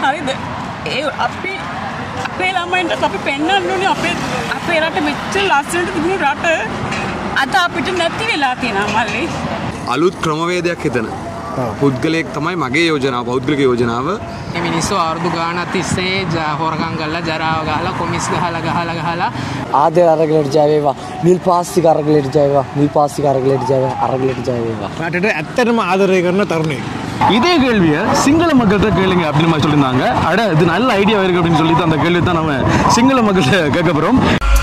හරිද ඒ අපි අපේ ළමයින්ට අපි පෙන්න්න ඕනේ අපේ අපේ රට මෙච්ච ලස්සනට තිබුණු රට අද අපිට නැති වෙලා තියෙනවා මල්ලි අලුත් ක්‍රමවේදයක් හිතන පුද්ගලයෙක් තමයි මගේ යෝජනාව පෞද්ගලික යෝජනාව මේ මිනිස්සු අවුරුදු ගානක් තිස්සේ ජ- හොරකම් කරලා ජරාව ගහලා කොමිස් ගහලා ගහලා ගහලා ආදය අරගලට ජයවේවා නිල් පාස්සික අරගලට ජයවා නිල් පාස්සික අරගලට ජයව අරගලට ජයවේවා රටට ඇත්තටම ආදරය කරන තරුණේ இதே கேள்வியை சிங்கள மக்கள்கிட்ட கேளுங்க அப்படின்னு மாதிரி சொல்லியிருந்தாங்க அட இது நல்ல ஐடியா இருக்கு அப்படின்னு சொல்லிட்டு அந்த கேள்வி தான் நம்ம சிங்கள மக்கள்கிட்ட கேட்க போகிறோம்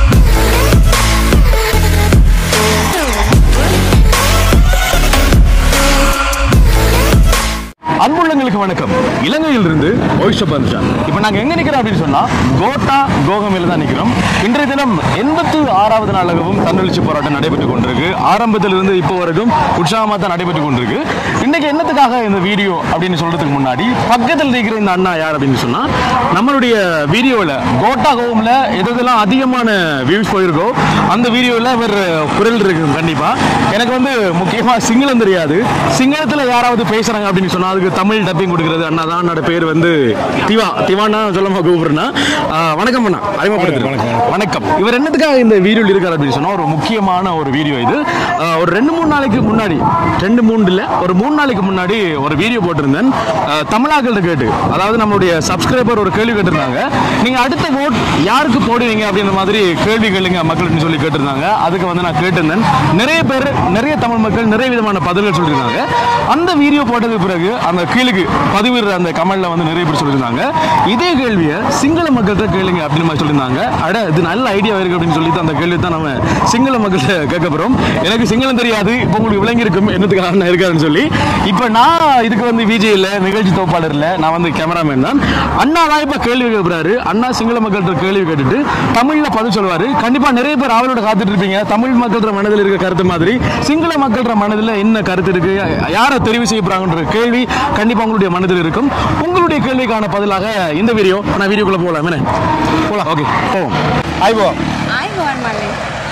அன்புள்ளங்களுக்கு வணக்கம் இலங்கையிலிருந்து ஓய்ஷப் பந்துஷான் இப்போ நாங்கள் எங்கே நிற்கிறோம் அப்படின்னு சொன்னால் கோட்டா கோகமையில் தான் நிற்கிறோம் இன்றைய தினம் எண்பத்து ஆறாவது நாளாகவும் தன்னெழுச்சி போராட்டம் நடைபெற்று கொண்டிருக்கு ஆரம்பத்திலிருந்து இப்போ வரைக்கும் உற்சாகமாக தான் நடைபெற்று கொண்டிருக்கு இன்னைக்கு என்னத்துக்காக இந்த வீடியோ அப்படின்னு சொல்றதுக்கு முன்னாடி பக்கத்தில் இருக்கிற இந்த அண்ணா யார் அப்படின்னு சொன்னால் நம்மளுடைய வீடியோவில் கோட்டா கோவமில் எதெல்லாம் அதிகமான வியூஸ் போயிருக்கோ அந்த வீடியோவில் இவர் குரல் இருக்கு கண்டிப்பாக எனக்கு வந்து முக்கியமாக சிங்களம் தெரியாது சிங்களத்தில் யாராவது பேசுகிறாங்க அப்படின்னு சொன்னால் அதுக்கு தமிழ் டப்பிங் கொடுக்குறது அண்ணா தான் அண்ணோட பேர் வந்து திவா திவானா சொல்லமா கூப்பிடுறேன்னா வணக்கம் அண்ணா அறிமுகப்படுத்துறேன் வணக்கம் இவர் என்னத்துக்காக இந்த வீடியோவில் இருக்கார் அப்படின்னு சொன்னால் ஒரு முக்கியமான ஒரு வீடியோ இது ஆஹ் ஒரு ரெண்டு மூணு நாளைக்கு முன்னாடி ரெண்டு மூணு இல்லை ஒரு மூணு நாளைக்கு முன்னாடி ஒரு வீடியோ போட்டிருந்தேன் ஆஹ் தமிழாக்கள்கிட்ட கேட்டு அதாவது நம்மளுடைய சப்ஸ்கிரைபர் ஒரு கேள்வி கேட்டிருந்தாங்க நீங்கள் அடுத்த ஓட் யாருக்கு போடுவீங்க அப்படின்ற மாதிரி கேள்வி கேளுங்க மக்கள்னு சொல்லி கேட்டிருந்தாங்க அதுக்கு வந்து நான் கேட்டிருந்தேன் நிறைய பேர் நிறைய தமிழ் மக்கள் நிறைய விதமான பதில்கள் சொல்லியிருந்தாங்க அந்த வீடியோ போட்டதுக்கு பிறகு அந்த கீழுக்கு பதிவிடுற அந்த கமெண்ட்ல வந்து நிறைய பேர் சொல்லியிருந்தாங்க இதே கேள்வியை சிங்கள மக்கள்கிட்ட கேளுங்க அப்படின்னு மாதிரி சொல்லியிருந்தாங்க அட இது நல்ல ஐடியா இருக்கு அப்படின்னு சொல்லிட்டு அந்த கேள்வி தான் நம்ம சிங்கள மக்கள்கிட்ட கேட்க போறோம் எனக்கு சிங்களம் தெரியாது இப்போ உங்களுக்கு விளங்கி இருக்கும் என்னத்துக்கு அண்ணா இருக்காருன்னு சொல்லி இப்போ நான் இதுக்கு வந்து விஜய் இல்ல நிகழ்ச்சி தொகுப்பாளர் இல்ல நான் வந்து கேமராமேன் தான் அண்ணா தான் இப்போ கேள்வி கேட்கிறாரு அண்ணா சிங்கள மக்கள்கிட்ட கேள்வி கேட்டுட்டு தமிழ்ல பதில் சொல்லுவாரு கண்டிப்பா நிறைய பேர் அவளோட காத்துட்டு இருப்பீங்க தமிழ் மக்கள்கிற மனதில் இருக்க கருத்து மாதிரி சிங்கள மக்கள்கிற மனதில் என்ன கருத்து இருக்கு யாரை தெரிவு செய்ய போறாங்கன்ற கேள்வி கண்டிப்பா உங்களுடைய மனதில் இருக்கும் உங்களுடைய கேள்விக்கான பதிலாக இந்த வீடியோ நான் வீடியோக்குள்ள போகலாம் என்ன போகலாம் ஓகே போவோம் අයිබෝ ආයිගුවන් මල්ලි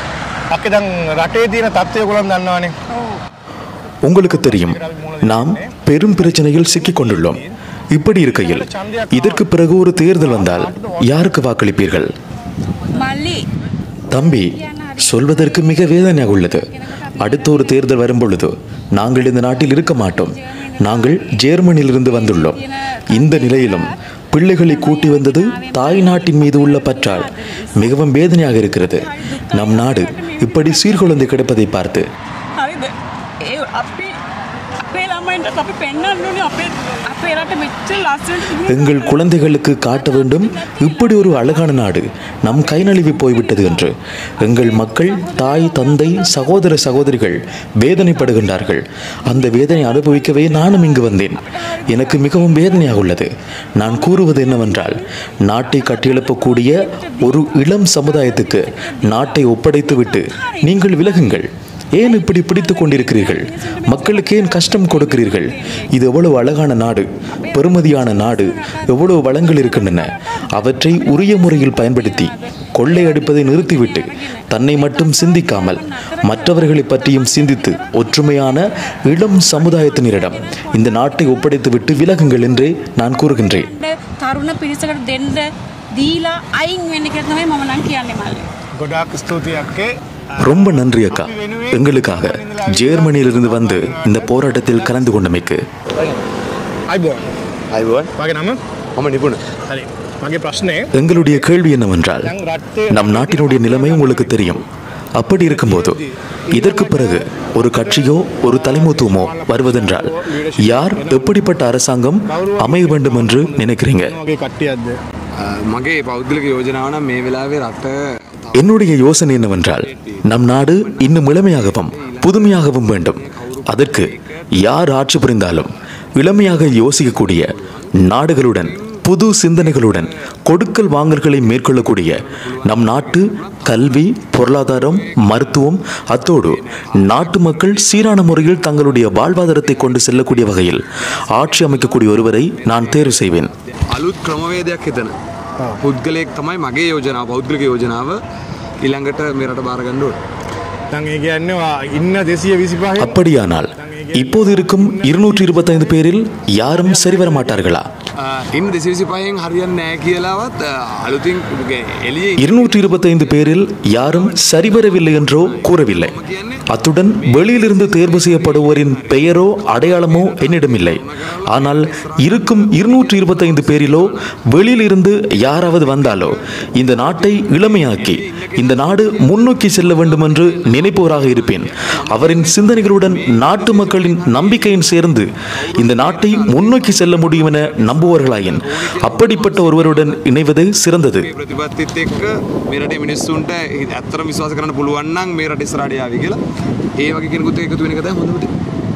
අපි දැන් රටේ තියෙන තත්ත්වය ගොලන් දන්නවානේ உங்களுக்கு தெரியும் நாம் பெரும் பிரச்சனையில் சிக்கிக் கொண்டுள்ளோம் இப்படி இருக்கையில் இதற்கு பிறகு ஒரு தேர்தல் வந்தால் யாருக்கு வாக்களிப்பீர்கள் මල්ලි தம்பி சொல்வதற்கு மிக வேதனையாக உள்ளது அடுத்த ஒரு தேர்தல் வரும்பொழுது நாங்கள் இந்த நாட்டில் இருக்க மாட்டோம் நாங்கள் ஜெர்மனியிலிருந்து வந்துள்ளோம் இந்த நிலையிலும் பிள்ளைகளை கூட்டி வந்தது தாய் நாட்டின் மீது உள்ள பற்றால் மிகவும் வேதனையாக இருக்கிறது நம் நாடு இப்படி சீர்குலைந்து கிடப்பதை பார்த்து හරිද ඒ අපි අපේ ළමයින්ට අපි පෙන්න්න ඕනේ අපේ අපේ රට මෙච්ච ලස්සනට තිබුණු எங்கள் குழந்தைகளுக்கு காட்ட வேண்டும் இப்படி ஒரு அழகான நாடு நம் கை நழுவி போய்விட்டது என்று எங்கள் மக்கள் தாய் தந்தை சகோதர சகோதரிகள் வேதனைப்படுகின்றார்கள் அந்த வேதனை அனுபவிக்கவே நானும் இங்கு வந்தேன் எனக்கு மிகவும் வேதனையாக உள்ளது நான் கூறுவது என்னவென்றால் நாட்டை கட்டியெழுப்பக்கூடிய ஒரு இளம் சமுதாயத்துக்கு நாட்டை ஒப்படைத்துவிட்டு நீங்கள் விலகுங்கள் ஏன் இப்படி பிடித்துக் கொண்டிருக்கிறீர்கள் மக்களுக்கு ஏன் கஷ்டம் கொடுக்கிறீர்கள் இது எவ்வளவு அழகான நாடு பெருமதியான நாடு எவ்வளவு வளங்கள் இருக்கின்றன அவற்றை உரிய முறையில் பயன்படுத்தி கொள்ளையடிப்பதை நிறுத்திவிட்டு தன்னை மட்டும் சிந்திக்காமல் மற்றவர்களை பற்றியும் சிந்தித்து ஒற்றுமையான இளம் சமுதாயத்தினரிடம் இந்த நாட்டை ஒப்படைத்துவிட்டு விலகுங்கள் என்றே நான் கூறுகின்றேன் තරුණ පිරිසකට දෙන්ඩ දීලා අයින් වෙන්න කරතමයි මම නම් කියන්නේ මල්ලි ගොඩාක් ස්තුතියක්කේ ரொம்ப நன்றி அக்கா எங்களுக்காக ஜெர்மனியிலிருந்து வந்து இந்த போராட்டத்தில் கலந்து கொண்டமைக்கு අයිබෝ අයිවන් වගේ නම මම නිපුණ හරි මගේ ප්‍රශ්නය எங்களுடைய கேள்வி என்னவென்றால் நம் நாட்டினுடைய நிலைமை உங்களுக்கு தெரியும் அப்படி இருக்கும்போது இதற்கு பிறகு ஒரு கட்சியோ ஒரு தலைமுத்துவமோ வருவதென்றால் யார் எப்படிப்பட்ட அரசாங்கம் அமைய வேண்டும் என்று நினைக்கிறீங்க මගේ කට්ටියක්ද මගේ පෞද්ගලික යෝජනාව නම් මේ වෙලාවේ රට என்னுடைய யோசனை என்னவென்றால் நம் நாடு இன்னும் இளமையாகவும் புதுமையாகவும் வேண்டும் அதற்கு யார் ஆட்சி புரிந்தாலும் இளமையாக யோசிக்கக்கூடிய நாடுகளுடன் புது சிந்தனைகளுடன் கொடுக்கல் வாங்கல்களை மேற்கொள்ளக்கூடிய நம் நாட்டு கல்வி பொருளாதாரம் மருத்துவம் அத்தோடு நாட்டு மக்கள் சீரான முறையில் தங்களுடைய வாழ்வாதாரத்தை கொண்டு செல்லக்கூடிய வகையில் ஆட்சி அமைக்கக்கூடிய ஒருவரை நான் தேர்வு செய்வேன் අලුත් ක්‍රමවේදයක් හිතන පුද්ගලයෙක් තමයි මගේ යෝජනාව පෞද්ගලික යෝජනාව ඉළඟට මෙරට බාරගණ්ඩුවට දැන් ඒ කියන්නේ ඉන්න දෙසිය විසිපහ அப்படியானால் இப்போது இருக்கும் இருநூற்றி இருபத்தைந்து பேரில் யாரும் சரிவர மாட்டார்களா ඉන් දෙසිවිසි පහෙන් හරියන්න නෑ කියලාවත් අ, අලුතින් එලිය இருநூற்றி இருபத்தைந்து பேரில் யாரும் சரிவரவில்லை என்றோ கூறவில்லை அத்துடன் வெளியிலிருந்து தேர்வு செய்யப்படுவோரின் பெயரோ அடையாளமோ என்னிடமில்லை ஆனால் இருக்கும் இருநூற்றி இருபத்தைந்து பேரிலோ வெளியிலிருந்து யாராவது வந்தாலோ இந்த நாட்டை இளமையாக்கி இந்த நாடு முன்னோக்கி செல்ல வேண்டும் என்று நினைப்பவராக இருப்பேன் அவரின் சிந்தனைகளுடன் நாட்டு மக்களின் நம்பிக்கையின் சேர்ந்து இந்த நாட்டை முன்னோக்கி செல்ல முடியும் என நம்புவர்களாயின் அப்படிப்பட்ட ஒருவருடன் இணைவது சிறந்தது ප්‍රතිපත්තිත් එක්ක මේරට මිනිස්සුන්ට ඇත්තර විශවාස කරන්න පුළුවන්නම් මේ රට ස්රාඩයාවි කියලා ඒ වගේ කෙනෙකුත් එකතු වෙන කත හොඳට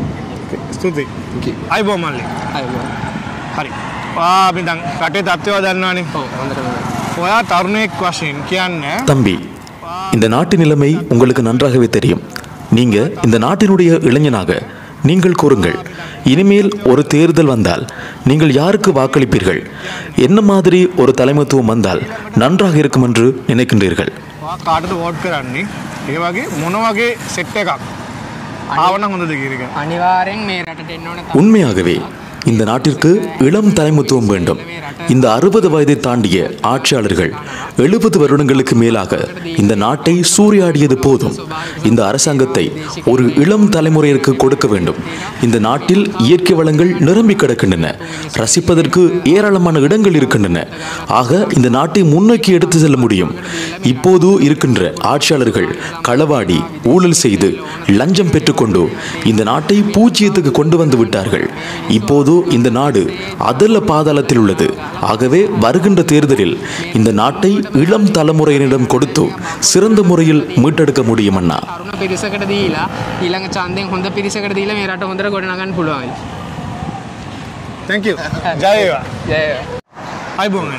ස්තුතියි අයිබෝ මල්ලි අයිබෝ. හරි වා අපි දැන් රටේ තත්ත්වව දන්නවානේ ඔව් හොඳට හොඳයි. ඔයා තරුණයෙක් වශයෙන් කියන්න தம்பி இந்த நாட்டு நிலைமை உங்களுக்கு நன்றாகவே தெரியும் நீங்க இந்த நாட்டினுடைய இளைஞனாக நீங்கள் கூறுங்கள் இனிமேல் ஒரு தேர்தல் வந்தால் நீங்கள் யாருக்கு வாக்களிப்பீர்கள் என்ன மாதிரி ஒரு தலைமைத்துவம் வந்தால் நன்றாக இருக்கும் என்று நினைக்கின்றீர்கள் වා කාටද වෝට් කරන්නේ ඒ වගේ මොන වගේ සෙට් එකක් ආවන හොඳද කියරක අනිවාරෙන් මේ රටට එන්න ඕන உண்மையாகவே இந்த நாட்டிற்கு இளம் தலைமைத்துவம் வேண்டும் இந்த அறுபது வயதை தாண்டிய ஆட்சியாளர்கள் எழுபது வருடங்களுக்கு மேலாக இந்த நாட்டை சூறையாடியது போதும் இந்த அரசாங்கத்தை ஒரு இளம் தலைமுறையிற்கு கொடுக்க வேண்டும் இந்த நாட்டில் இயற்கை வளங்கள் நிரம்பி கிடக்கின்றன ரசிப்பதற்கு ஏராளமான இடங்கள் இருக்கின்றன ஆக இந்த நாட்டை முன்னோக்கி எடுத்து செல்ல முடியும் இப்போது இருக்கின்ற ஆட்சியாளர்கள் களவாடி ஊழல் செய்து லஞ்சம் பெற்றுக்கொண்டு இந்த நாட்டை பூஜ்ஜியத்துக்கு கொண்டு வந்து விட்டார்கள் இப்போது இந்த நாடு அதல்ல பாதாளத்தில் உள்ளது ஆகவே வருகின்ற தேர்தலில் இந்த நாட்டை இளம் தலைமுறையினரிடம் கொடுத்து சிறந்த முறையில் மீட்டெடுக்க முடியும் அண்ணா තරුණ පිරිසකට දීලා ඊළඟ චන්දයෙන් හොඳ පිරිසකට දීලා මේ රට හොඳට ගොඩනගන්න පුළුවන්. තැංක ජයවා ජය. අයිබෝන්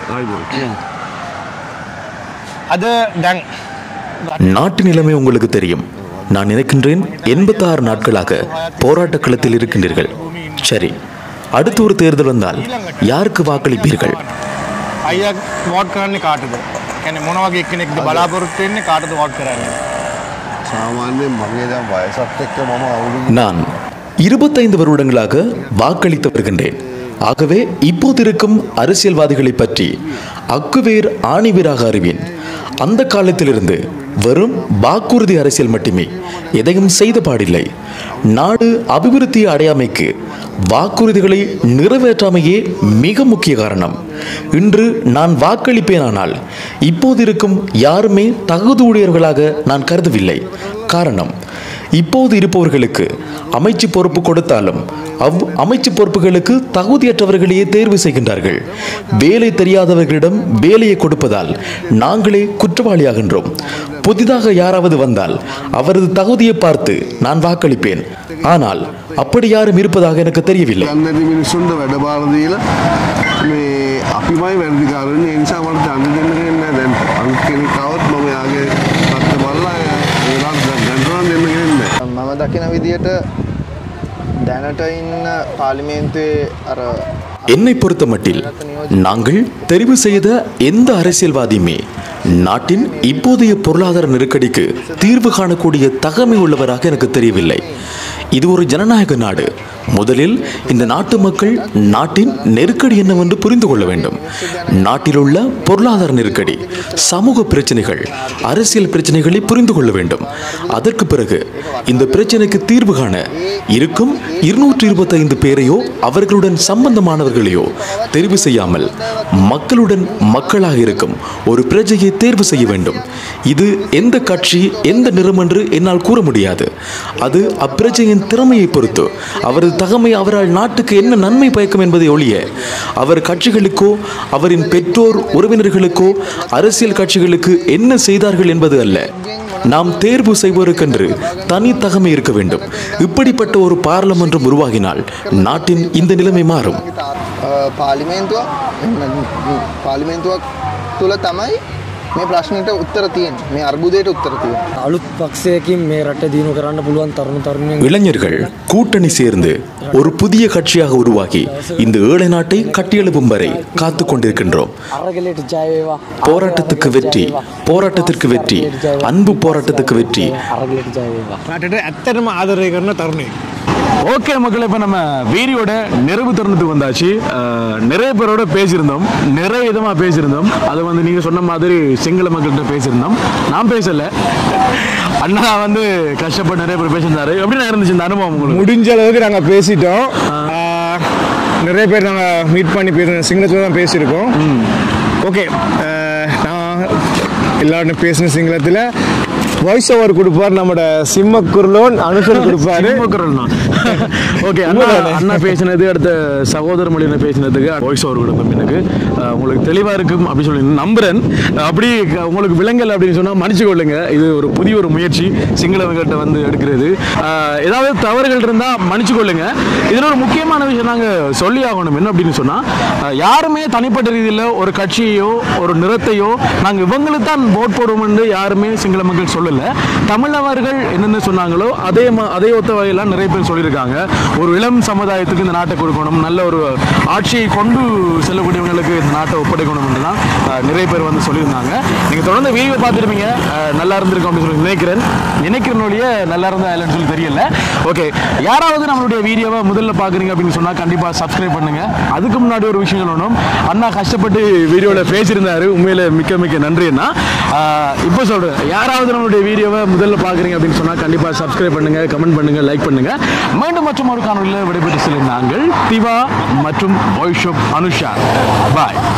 අද දැන් நாட்டு நிலைமை உங்களுக்கு தெரியும் நான் நினைக்கின்றேன் எண்பத்தாறு நாட்களாக போராட்ட களத்தில் இருக்கின்றீர்கள் சரி அடுத்து ஒரு தேர்தல் வந்தால் யாருக்கு வாக்களிப்பீர்கள் අය වෝට් කරන්නේ කාටද කැන මොනවගේ කෙනෙක්ද බලාපොරොත්තුවෙන්නේ කාටද වෝට් කරන්න සාමාන්‍යයෙන් මගේ දැන් වයසත් එක්ක මම අවුරුදු நான் இருபத்தைந்து வருடங்களாக வாக்களித்து வருகின்றேன் ஆகவே இப்போது இருக்கும் அரசியல்வாதிகளை பற்றி அக்குவேர் ஆணிவேராக அறிவேன் அந்த காலத்திலிருந்து வெறும் வாக்குறுதி அரசியல் மட்டுமே எதையும் செய்த பாடில்லை நாடு அபிவிருத்தி அடையாமைக்கு வாக்குறுதிகளை நிறைவேற்றாமையே மிக முக்கிய காரணம் இன்று நான் வாக்களிப்பேனானால் இப்போது இருக்கும் யாருமே தகுதியுடையவர்களாக நான் கருதவில்லை காரணம் இப்போது இருப்பவர்களுக்கு அமைச்சு பொறுப்பு கொடுத்தாலும் அவ் அமைச்சு பொறுப்புகளுக்கு தகுதியற்றவர்களையே தேர்வு செய்கின்றார்கள் வேலை தெரியாதவர்களிடம் வேலையை கொடுப்பதால் நாங்களே குற்றவாளியாகின்றோம் புதிதாக யாராவது வந்தால் அவரது தகுதியை பார்த்து நான் வாக்களிப்பேன் ஆனால் அப்படி யாரும் இருப்பதாக எனக்கு தெரியவில்லை ගන්නති මිනිස්සුන්ට වැඩ බාරදීල මේ අපිමයි වැරදිකාරන්න එනිසා මට චන්ද දෙන්නගන්න දැන් අලුත් කෙනෙක්කවත් මම යාගේ පත්ත බල්ලා ඒලාට දැන්ටරන් දෙන්නගෙන්න මම දකින විදියට දැනට ඉන්න පාලිමේන්තුවේ අර என்னை பொறுத்தமட்டில் நாங்கள் தெரிவு செய்த எந்த அரசியல்வாதியுமே நாட்டின் இப்போதைய பொருளாதார நெருக்கடிக்கு தீர்வு காணக்கூடிய தகமை உள்ளவராக எனக்கு தெரியவில்லை இது ஒரு ஜனநாயக நாடு முதலில் இந்த நாட்டு மக்கள் நாட்டின் நெருக்கடி என்னவென்று புரிந்து கொள்ள வேண்டும் நாட்டில் உள்ள பொருளாதார நெருக்கடி சமூக பிரச்சனைகள் அரசியல் பிரச்சனைகளை புரிந்து கொள்ள வேண்டும் அதற்கு பிறகு இந்த பிரச்சனைக்கு தீர்வு காண இருக்கும் இருநூற்றி இருபத்தைந்து பேரையோ அவர்களுடன் சம்பந்தமானவர்களையோ தெரிவு செய்யாமல் மக்களுடன் மக்களாக இருக்கும் ஒரு பிரஜையை தேர்வு செய்ய வேண்டும் இது எந்த கட்சி எந்த நிறம் என்று என்னால் கூற முடியாது அது அப்பிரஜையின் திறமையை பொறுத்து அவரது தகமை அவரால் நாட்டுக்கு என்ன நன்மை பயக்கும் என்பதை ஒழிய அவர் கட்சிகளுக்கோ அவரின் பெற்றோர் உறவினர்களுக்கோ அரசியல் கட்சிகளுக்கு என்ன செய்தார்கள் என்பது அல்ல நாம் தேர்வு செய்வோருக்கென்று தனி தகமை இருக்க வேண்டும் இப்படிப்பட்ட ஒரு பாராளுமன்றம் உருவாகினால் நாட்டின் இந்த நிலைமை மாறும் පාලිමේන්තුවක් පාලිමේන්තුවක් තුළ තමයි මේ ප්‍රශ්නයට උත්තර තියෙන් මේ අර්බුදයට උත්තර තියෙන් අලුත් පක්ෂයකින් මේ රට දියුණු කරන්න පුළුවන් තරුණ තරුණියන් இளைஞர்கள் கூட்டணி சேர்ந்து ஒரு புதிய கட்சியாக உருவாகி இந்த ஏழை நாட்டை கட்டியெழுப்பும் வரை காத்து கொண்டிருக்கின்றோம் අරගලට ජයවේවා போராட்டத்துக்கு வெற்றி போராட்டத்திற்கு வெற்றி அன்பு போராட்டத்துக்கு வெற்றி අරගලට ජයවේවා රටට ඇත්තටම ආදරය කරන තරුණේ ஓகே மக்கள் இப்போ நம்ம வீடியோட நிறைவு தருணத்துக்கு வந்தாச்சு அஹ், நிறைய பேரோட பேசியிருந்தோம் நிறைய விதமாக பேசியிருந்தோம் அது வந்து நீங்கள் சொன்ன மாதிரி சிங்கள மக்கள்கிட்ட பேசியிருந்தோம் நான் பேசல அண்ணா வந்து கஷ்டப்பட்டு நிறைய பேர் பேசியிருந்தாரு எப்படி இருந்துச்சு இந்த அனுபவம் உங்களுக்கு முடிஞ்ச அளவுக்கு நாங்கள் பேசிட்டோம் ஆஹ், நிறைய பேர் நாங்கள் மீட் பண்ணி பேச சிங்களத்தில் தான் பேசியிருக்கோம் ஓகே நான் எல்லாரும் பேசின சிங்களத்தில் வாய்ஸ் ஓவர் கொடுப்பார் நம்மட சிம்மக்குருளோன் அனுசர் கொடுப்பாரு ஓகே அண்ணா அண்ணா பேசினது அடுத்த சகோதர மொழியில பேசினதுக்கு வாய்ஸ் ஓவர் கொடுப்பேன் எனக்கு அஹ், உங்களுக்கு தெளிவாக இருக்கும் அப்படின்னு சொல்லி நம்புறேன் அப்படி க- உங்களுக்கு விலங்கல் அப்படின்னு சொன்னால் மன்னிச்சு கொள்ளுங்க இது ஒரு புதிய ஒரு முயற்சி சிங்களவங்கள்ட்ட வந்து எடுக்கிறது அஹ், ஏதாவது தவறுகள் இருந்தால் மன்னிச்சு கொள்ளுங்க இதில் ஒரு முக்கியமான விஷயம் நாங்கள் சொல்லி ஆகணும் என்ன அப்படின்னு சொன்னால் யாருமே தனிப்பட்ட ரீதியில் ஒரு கட்சியையோ ஒரு நிறத்தையோ நாங்கள் இவங்களுக்கு தான் ஓட் போடுவோம்னு யாருமே சிங்கள மக்கள் சொல்லலை தமிழவர்கள் என்னென்ன சொன்னாங்களோ அதே ம- அதே ஒத்த வகையெல்லாம் நிறைய பேர் சொல்லியிருக்காங்க ஒரு இளம் சமுதாயத்துக்கு இந்த நாட்டை கொடுக்கணும் நல்ல ஒரு ஆட்சியை கொண்டு செல்லக்கூடியவங்களுக்கு இந்த நாட்டை ஒப்படைக்கணும்னு தான் அஹ், நிறைய பேர் வந்து சொல்லியிருந்தாங்க நீங்கள் தொடர்ந்து வீடியோ பார்த்துருப்பீங்க அஹ், நல்லா இருந்திருக்கும் அப்படின்னு சொல்லி நினைக்கிறேன் நினைக்கிறேன் ஒழிய நல்லா இருந்தா இல்லைன்னு சொல்லி தெரியல ஓகே யாராவது நம்மளுடைய வீடியோவை முதல்ல பார்க்குறீங்க அப்படின்னு சொன்னால் கண்டிப்பாக சப்ஸ்கிரைப் பண்ணுங்க அதுக்கு முன்னாடி ஒரு விஷயம் சொல்லணும் அண்ணா கஷ்டப்பட்டு வீடியோவில் பேசியிருந்தாரு உண்மையில மிக்க மிக்க நன்றி அண்ணா ஆஹ் இப்போ சொல்கிறேன் யாராவது நம்மளுடைய வீடியோவை முதல்ல பார்க்குறீங்க அப்படின்னு சொன்னால் கண்டிப்பாக சப்ஸ்கிரைப் பண்ணுங்க கமெண்ட் பண்ணுங்க லைக் பண்ணுங்க மீண்டும் மற்றும் ஒரு காணொலியில் விடைபெற்று செல்லும் நாங்கள் திவா மற்றும் ஒய்ஷப் அனுஷா பாய்